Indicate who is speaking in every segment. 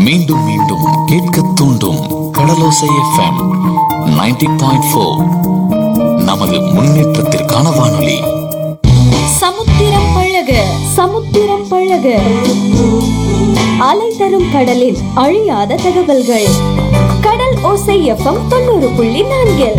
Speaker 1: மீண்டும் மீண்டும் கேட்க தூண்டும் கடலோசை எஃப்எம் 90.4 பாயிண்ட் ஃபோர் நமது முன்னேற்றத்திற்கான வானொலி
Speaker 2: சமுத்திரம் பழக சமுத்திரம் பழக அலை தரும் கடலில் அழியாத தகவல்கள் கடல் ஓசை எஃப்எம் தொண்ணூறு புள்ளி நான்கில்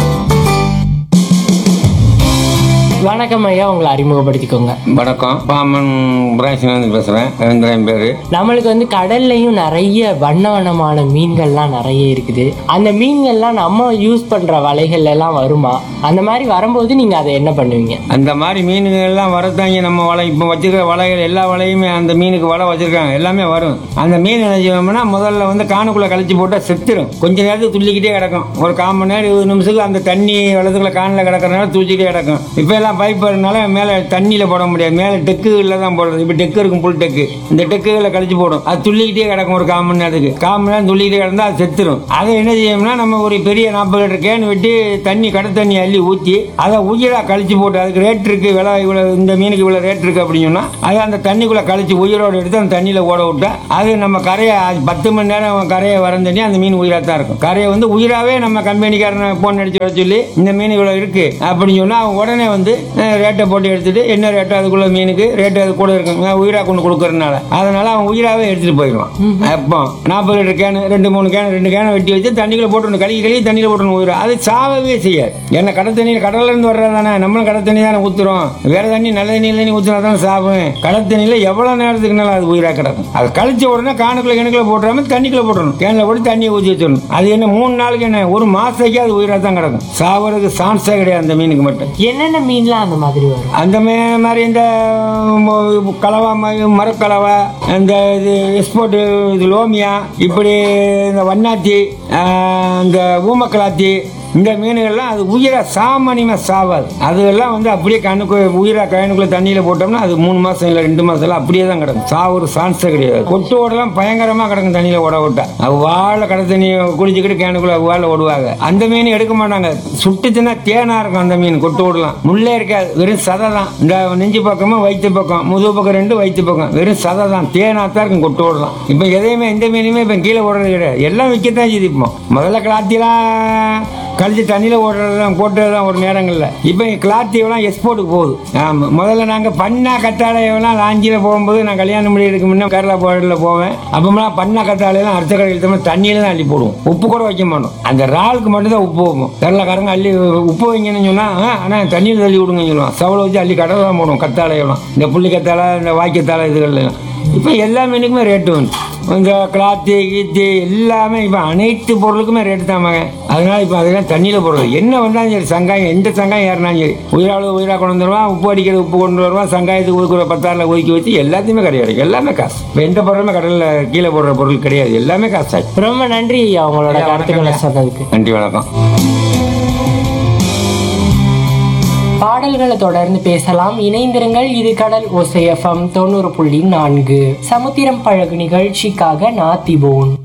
Speaker 3: வணக்கம் ஐயா உங்களை அறிமுகப்படுத்திக்கோங்க
Speaker 4: வணக்கம் பாமன் பிரான்சிலேருந்து பேசுகிறேன் ரவீந்திரன் பேர்
Speaker 3: நம்மளுக்கு வந்து கடல்லையும் நிறைய வண்ண வண்ணமான மீன்கள்லாம் நிறைய இருக்குது அந்த மீன்கள்லாம் நம்ம யூஸ் பண்ற வலைகள் எல்லாம் வருமா அந்த மாதிரி வரும்போது நீங்க அதை என்ன பண்ணுவீங்க
Speaker 4: அந்த மாதிரி மீனுகள் எல்லாம் வரத்தாங்க நம்ம வலை இப்போ வச்சிருக்கிற வலைகள் எல்லா வலையுமே அந்த மீனுக்கு வலை வச்சிருக்காங்க எல்லாமே வரும் அந்த மீன் என்ன செய்வோம்னா முதல்ல வந்து காணுக்குள்ளே கழிச்சு போட்டால் செத்துரும் கொஞ்ச நேரத்துக்கு துள்ளிக்கிட்டே கிடக்கும் ஒரு கால் மணி நேரம் இருபது நிமிஷத்துக்கு அந்த தண்ணி வெள்ளத்துக்குள்ள காணில் கிடக்கிறனால தூச்சிக்கிட்டே கிடக்கும் இப்போ எல்லாம் பைப் வரனால மேலே தண்ணியில் போட முடியாது மேலே டெக்குகளில் தான் போடுறது இப்போ டெக்கு இருக்கும் புல் டெக்கு இந்த டெக்குகளை கழிச்சு போடும் அது துள்ளிக்கிட்டே கிடக்கும் ஒரு கால் மணி நேரத்துக்கு கால் மணி நேரம் துள்ளிக்கிட்டே கிடந்தா அது செத்துரும் அதை என்ன செய்யணும்னா நம்ம ஒரு பெரிய நாற்பது லிட்டர் கேன் வெட்டி தண்ணி கடை தண்ணி அள்ளி ஊற்றி அதை உயிரா கழிச்சு போட்டு அதுக்கு ரேட் இருக்கு விலை இவ்வளவு இந்த மீனுக்கு இவ்வளவு ரேட் இருக்கு அப்படின்னு சொன்னா அதை அந்த தண்ணிக்குள்ள கழிச்சு உயிரோட எடுத்து அந்த தண்ணியில ஓட விட்டா அது நம்ம கரையை அது பத்து மணி நேரம் கரையை வரம் தண்ணி அந்த மீன் உயிரா தான் இருக்கும் கரையை வந்து உயிராவே நம்ம கம்பெனிக்காரனை போன் அடிச்சு வர சொல்லி இந்த மீன் இவ்வளவு இருக்கு அப்படின்னு சொன்னா அவன் உடனே வந்து அஹ், ரேட்டை போட்டு எடுத்துட்டு என்ன ரேட்டோ அதுக்குள்ள மீனுக்கு ரேட் அது கூட இருக்கும் அஹ், உயிரா கொண்டு கொடுக்கறதுனால அதனால அவன் உயிராவே எடுத்துட்டு போயிடுவான் அப்போ நாற்பது லிட்டர் கேனு ரெண்டு மூணு கேன் ரெண்டு கேனை வெட்டி வச்சு தண்ணிக்குள்ள போட்டு கழுவி கழுவி தண்ணியில் போட்டு உயிரா அது சாவவே செய்யாது ஏன்னா கடை தண்ணி கடல்ல இருந்து வர்றதானே நம்மளும் கடை தண்ணி தானே ஊத்துறோம் வேற தண்ணி நல்ல தண்ணியில் தண்ணி ஊத்துனா தான் சாவும் கடை தண்ணியில எவ்வளவு நேரத்துக்குனால அது உயிரா கிடக்கும் அது கழிச்ச உடனே காணுக்குள்ள கிணக்குள்ள போட்டுறாம தண்ணிக்குள்ள போட்டுறணும் கேனில் போட்டு தண்ணியை ஊற்றி வச்சிடணும் அது என்ன மூணு நாளுக்கு என்ன ஒரு மாசத்துக்கே அது உயிரா தான் கிடக்கும் சாவறதுக்கு சான்ஸே கிடையாது அந்த மீனுக்கு மட்டும்
Speaker 3: என்னென்ன மீன்லாம் அந்த மாதிரி வரும்
Speaker 4: அந்த மே- மாதிரி இந்த ம், கலவா ம- மரக்கலவை இந்த இது எக்ஸ்போர்ட் இது லோமியா இப்படி இந்த வண்ணாத்தி ஆ, இந்த ஊமக்கலாத்தி இந்த மீனுகள்லாம் அது உயிரா சாமானியமா சாவாது அதுகெல்லாம் வந்து அப்படியே கண்ணுக்கு உயிரா கயனுக்குள்ள தண்ணியில போட்டோம்னா அது மூணு மாசம் இல்ல ரெண்டு மாசம் எல்லாம் அப்படியே தான் கிடக்கும் சாவுற சான்ஸே கிடையாது கொட்டு ஓடலாம் பயங்கரமா கிடக்கும் தண்ணியில ஓட விட்டா அது வாழை கடை தண்ணி குளிச்சுக்கிட்டு கேனுக்குள்ள வாழை ஓடுவாங்க அந்த மீன் எடுக்க மாட்டாங்க சுட்டுச்சுன்னா தேனா இருக்கும் அந்த மீன் கொட்டு ஓடலாம் முள்ளே இருக்காது வெறும் சதை தான் இந்த நெஞ்சு பக்கமும் வயிற்று பக்கம் முதுகு பக்கம் ரெண்டு வயிற்று பக்கம் வெறும் சதை தான் தேனா தான் இருக்கும் கொட்டு ஓடலாம் இப்போ எதையுமே எந்த மீனுமே இப்போ கீழே ஓடுறது கிடையாது எல்லாம் விற்கத்தான் செய்யுது இப்போ முதல்ல கிளாத்திலாம் கழிச்சு தண்ணியில் ஓடுறதுலாம் போட்டதுதான் ஒரு நேரங்களில் இப்போ கிளாத்தி எல்லாம் எக்ஸ்போர்ட்டுக்கு போகுது ஆமாம் முதல்ல நாங்கள் பண்ணா கத்தாழையெல்லாம் லாஞ்சியில் போகும்போது நான் கல்யாணம் முடியறதுக்கு முன்னே கேரளா போர்டில் போவேன் அப்போலாம் பண்ணா கத்தாழையெல்லாம் அடுத்த கடையில் தவிர தண்ணியில தான் அள்ளி போடுவோம் உப்பு கூட வைக்க மாட்டோம் அந்த இறாலுக்கு மட்டும் தான் உப்பு வைப்போம் கேரளாக்காரங்க அள்ளி உப்பு வைங்கன்னு சொன்னால் ஆனால் தண்ணியில் தள்ளி விடுங்கன்னு சொல்லுவான் சவலை வச்சு அள்ளி கடலை தான் போடுவோம் கத்தாழையெல்லாம் இந்த புள்ளி கத்தாழை இந்த வாய்க்கத்தாழை இதுகள்லாம் இப்போ எல்லா மீனுக்குமே ரேட்டு வந்து இந்த கிளாத்து கீத்து எல்லாமே இப்போ அனைத்து பொருளுக்குமே ரேட்டு தான் மகன் அதனால இப்போ அதெல்லாம் தண்ணியில் போடுறது என்ன வந்தாலும் சரி சங்காயம் எந்த சங்காயம் ஏறினாலும் சரி உயிராளு உயிராக கொண்டு வந்துடுவான் உப்பு அடிக்கிற உப்பு கொண்டு வருவான் சங்காயத்துக்கு ஒதுக்குற பத்தாரில் ஒதுக்கி வச்சு எல்லாத்தையுமே கிடையாது எல்லாமே காசு இப்போ எந்த பொருளுமே கடலில் கீழே போடுற பொருள் கிடையாது எல்லாமே காசு ஆச்சு
Speaker 3: ரொம்ப நன்றி ஐயா உங்களோட
Speaker 4: ஐயா,
Speaker 3: கருத்துக்களை
Speaker 4: வணக்கங்க.
Speaker 3: சொன்னதுக்கு
Speaker 4: நன்றி வணக்கம்
Speaker 3: பாடல்களை தொடர்ந்து பேசலாம் இணைந்திருங்கள் இது கடல் ஓசை எஃப்எம் தொண்ணூறு புள்ளி நான்கு சமுத்திரம் பழகு நிகழ்ச்சிக்காக நாத்திபோன்